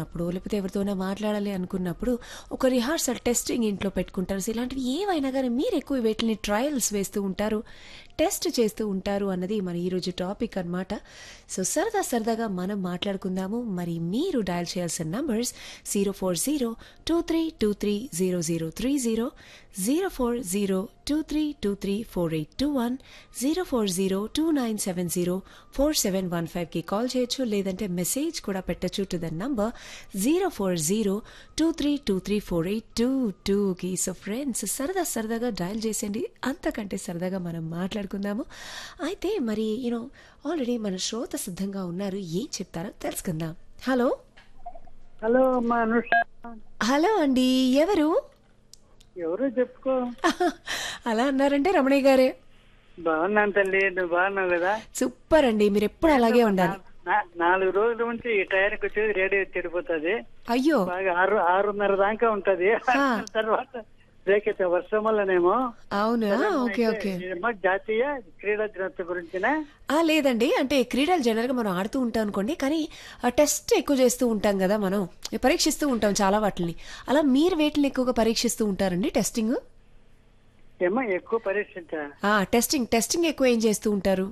అనుకున్నప్పుడు లేకపోతే ఎవరితోనో మాట్లాడాలి అనుకున్నప్పుడు ఒక రిహార్సల్ టెస్టింగ్ ఇంట్లో పెట్టుకుంటారు సో ఇలాంటివి ఏవైనా కానీ మీరు ఎక్కువ వీటిని ట్రయల్స్ వేస్తూ ఉంటారు టెస్ట్ చేస్తూ ఉంటారు అన్నది మన ఈరోజు టాపిక్ అన్నమాట సో సరదా సరదాగా మనం మాట్లాడుకుందాము మరి మీరు డయల్ చేయాల్సిన numbers zero four zero two three two three zero zero three zero zero four zero two three two three four eight two one zero four zero two nine seven zero four seven one ఫైవ్కి call చేయొచ్చు లేదంటే message కూడా పెట్టచ్చు to the number zero four zero two three two three four eight two టూకి so friends సరదా సరదాగా dial చేసేయండి అంతకంటే సరదాగా మనం మాట్లాడుకుందాము అయితే మరి యూనో ఆల్రెడీ మన శ్రోత సిద్ధంగా ఉన్నారు ఏం చెప్తారో తెలుసుకుందాం హలో హలో అమ్మా అనుష హలో అండి ఎవరు ఎవరు చెప్పుకో అలా అన్నారంటే రమణయ్య గారే బాగున్నాను తల్లి నువ్వు బాగున్నావు కదా సూపర్ అండి మీరు ఎప్పుడు అలాగే ఉండాలి నా- నాలుగు రోజుల నుంచి ఈ టైంకి వచ్చేది రేడియో చెడిపోతుంది అయ్యో బాగా ఆరు ఆరున్నర దాకా ఉంటది హా. తర్వాత బ్రేక్ అయితే వర్షం వల్లనేమో అవునా ఓకే ఓకే ఇదేమో జాతీయ క్రీడా దినోత్సవం గురించిన ఆ లేదండి అంటే క్రీడలు జనరల్గా మనం ఆడుతూ ఉంటాం అనుకోండి కానీ ఆ టెస్ట్ ఎక్కువ చేస్తూ ఉంటాం కదా మనం పరీక్షిస్తూ ఉంటాం చాలా వాటిని అలా మీరు వేటిని ఎక్కువగా పరీక్షిస్తూ ఉంటారండి టెస్టింగ్ ఏమో ఎక్కువ పరీక్షించ ఆ టెస్టింగ్ టెస్టింగ్ ఎక్కువ ఏం చేస్తూ ఉంటారు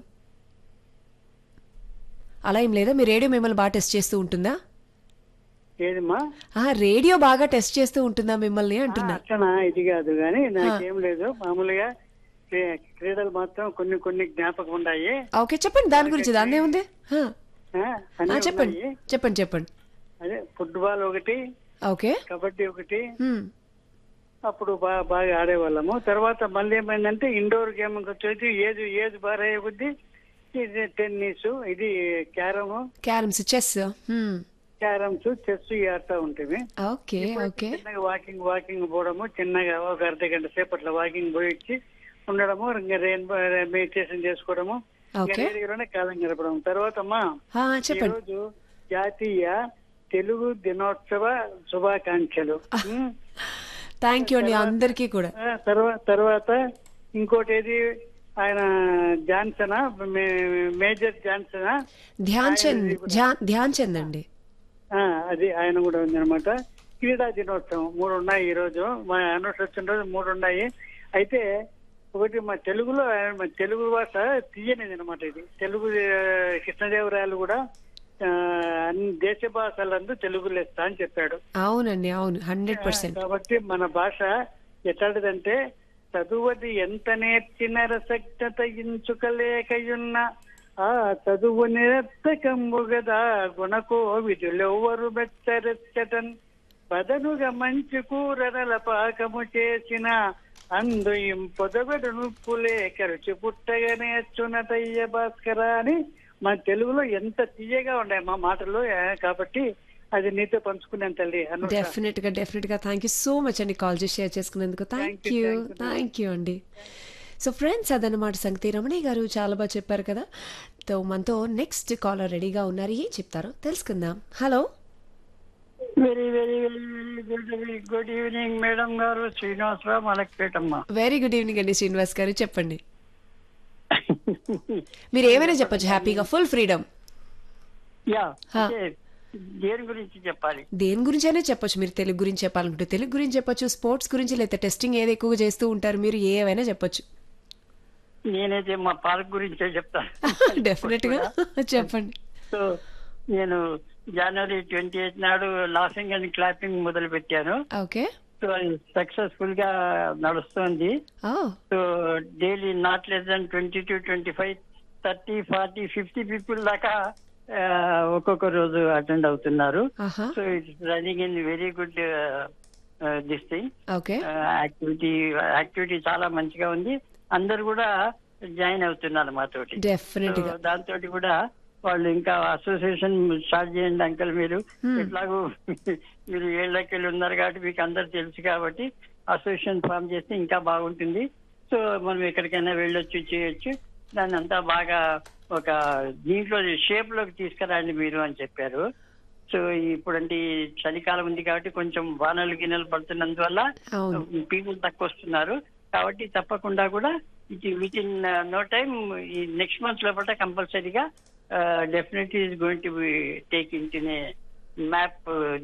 అలా ఏం లేదా మీ రేడియో మిమ్మల్ని బాగా టెస్ట్ చేస్తూ ఉంటుందా ఏదమ్మా ఆ రేడియో బాగా టెస్ట్ చేస్తూ ఉంటుందా మిమ్మల్ని అంటున్నా అట్లనా ఇది కాదు కానీ నాకేం లేదు మామూలుగా క్రీ- క్రీడలు మాత్రం కొన్ని కొన్ని జ్ఞాపకం ఉన్నాయి ఆ, ఓకే చెప్పండి దాని గురించి దాన్నే ఉంది ఆ, ఆ, ఆ, అన్నీ చెప్పండి ఉన్నాయి. చెప్పండి చెప్పండి అదే ఫుట్బాల్ ఒకటి ఓకే కబడ్డీ ఒకటి హ్మ్. అప్పుడు బాగా బాగా ఆడేవాళ్ళము తర్వాత మళ్ళీ ఏమైందంటే ఇండోర్ గేమ్ వచ్చేసి ఏది ఏది బాగా అయ్యే కొద్దీ ఇది టెన్నిస్ ఇది carrom carroms chess hmm. Carroms chess ఆడుతూ ఉంటుంది ఓకే ఓకే చిన్నగా వాకింగ్ వాకింగ్ పోవడము చిన్నగా ఒక అర్ధ గంట సేపట్లో వాకింగ్ పోయి వచ్చి ఉండడము ఇంకా రెయిన్ మెడిటేషన్ చేసుకోవడము ఇంకా ఓకే రేడియోలోనే కాలం గడపడం తర్వాత అమ్మా ఆ, ఈ చెప్పండి రోజు జాతీయ తెలుగు దినోత్సవ శుభాకాంక్షలు ఉమ్. థ్యాంక్ యూ అండి అందరికీ కూడా ఆ, తర్వా- తర్వాత ఇంకోటి ఏది ఆయన జాన్సనా మే- మేజర్ జాన్సనా ధ్యాన్ చంద్ ధ్యాన్ ధ్యాన్ చంద్ అండి ఆ, అది ఆయన కూడా ఉందన్నమాట క్రీడా దినోత్సవం మూడు ఉన్నాయి ఈ రోజు మా అనౌన్స్ వచ్చిన రోజు మూడు ఉన్నాయి అయితే ఒకటి మా తెలుగులో మా తెలుగు భాష తీయనిది అనమాట ఇది తెలుగు ఆ, కృష్ణదేవరాయలు కూడా ఆ, అన్ని దేశ భాషలందు తెలుగు లెస్త అని చెప్పాడు అవునండి అవును హండ్రెడ్ పర్సెంట్ కాబట్టి మన భాష ఎట్లాంటిదంటే చదువది ఎంత నేర్చిన రసజ్ఞత ఇంచుకలేకయున్న ఆ చదువు నిరర్థకంబు గదా గుణకో విధులెవ్వరు మెచ్చరెచ్చటన్ బదనుగా మంచి కూరనల పాకము చేసిన అందు ఇంపొదగడు నుప్పులే కరుచి పుట్టగానే అచ్చునటయ్య భాస్కర అని మన తెలుగులో ఎంత తీయగా ఉన్నాయి మా మాటలు ఆ, కాబట్టి అది నీతో పంచుకున్నాను తల్లి అనుష డెఫినెట్ గా డెఫినెట్ గా థ్యాంక్ యూ సో మచ్ అండి కాల్ చేసి షేర్ చేసుకున్నందుకు thank Thank you, you thank you. Thank you అండి సో ఫ్రెండ్స్ అదనమాట సంగతి రమణయ్య గారు చాలా బాగా చెప్పారు కదా తో మనతో నెక్స్ట్ కాలర్ రెడీగా ఉన్నారు ఏం చెప్తారో తెలుసుకుందాం hello very very very good good evening madam గారు శ్రీనివాసరావు మలక్పేటమ్మ వెరీ గుడ్ ఈవినింగ్ అండి శ్రీనివాస్ గారు చెప్పండి మీరు ఏమైనా చెప్పొచ్చు హ్యాపీగా ఫుల్ ఫ్రీడమ్ యా హా. అంటే దేని గురించి చెప్పాలి దేని గురించి అయినా చెప్పొచ్చు మీరు తెలుగు గురించి చెప్పాలనుకుంటే తెలుగు గురించి చెప్పొచ్చు స్పోర్ట్స్ గురించి లేదా టెస్టింగ్ ఏది ఎక్కువగా చేస్తూ ఉంటారు మీరు ఏవైనా చెప్పొచ్చు నేనైతే మా పార్క్ గురించే చెప్తాను డెఫినెట్ గా చెప్పండి సో నేను జనవరి ట్వంటీ ఎయిత్ నాడు లాసింగ్ అండ్ క్లాపింగ్ మొదలు పెట్టాను ఓకే సో అది సక్సెస్ఫుల్ గా నడుస్తుంది ఓ so daily not less than twenty two twenty five thirty forty fifty people దాకా ఆ, ఒక్కొక్క రోజు అటెండ్ అవుతున్నారు ఆహా so it's running in very good this thing okay activity activity చాలా మంచిగా ఉంది అందరు కూడా జాయిన్ అవుతున్నారు మాతోటి డెఫినెట్ గా దాంతో కూడా వాళ్ళు ఇంకా అసోసియేషన్ స్టార్ట్ చేయండి అంకల్ మీరు Hmm. ఎట్లాగూ మీరు ఏళ్ళకెళ్ళి ఉన్నారు కాబట్టి మీకు అందరు తెలుసు కాబట్టి అసోసియేషన్ ఫామ్ చేస్తే ఇంకా బాగుంటుంది సో మనం ఎక్కడికైనా వెళ్ళొచ్చు చేయొచ్చు దాన్ని అంతా బాగా ఒక దీంట్లో షేప్ లోకి తీసుకురండి మీరు అని చెప్పారు సో ఇప్పుడంటే ఈ చలికాలం ఉంది కాబట్టి కొంచెం వానలు గిన్నెలు పడుతున్నందువల్ల అవును పీపుల్ తక్కువ వస్తున్నారు కాబట్టి తప్పకుండా కూడా విత్ ఇన్ నో టైమ్ ఈ నెక్స్ట్ మంత్ లోపల కంపల్సరీగా definitely is going to be take in map